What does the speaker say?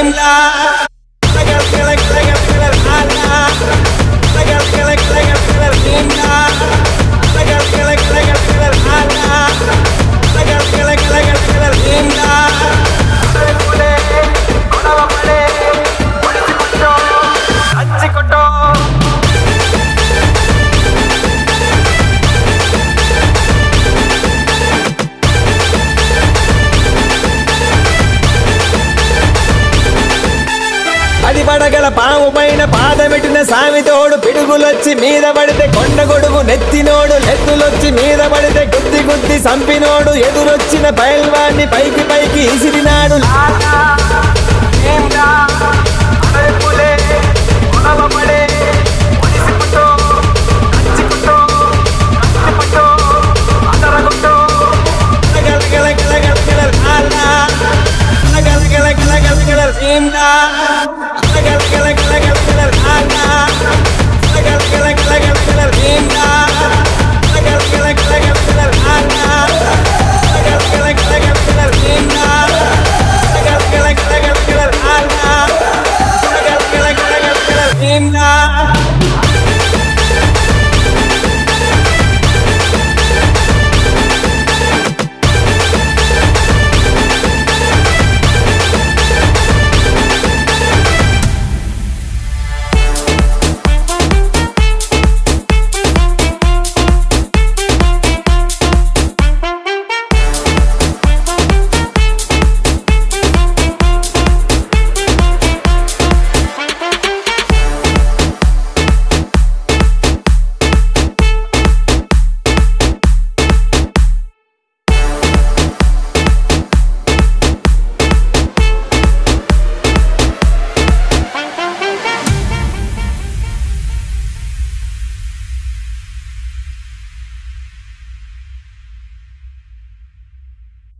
ఏంలా కలగల కలగల కలగల కలగల ఆలా. కలగల కలగల కలగల కలగల ఏంలా. కలగల కలగల కలగల కలగల ఆలా. కలగల కలగల కలగల కలగల ఏంలా. కలగలే, గొడవపడే, పొడిచి కొట్టో, దంచి కొట్టో. అది పడగల పాము పైన పాదమెట్టిన సామితోడు పిడుగులొచ్చి మీద పడితే కొండ గొడుగు నెత్తినోడు నెత్తులొచ్చి మీద పడితే గుద్ది గుద్ది సంపినోడు ఎదురొచ్చిన బయల్వాన్ని పైకి పైకి ఇసిరి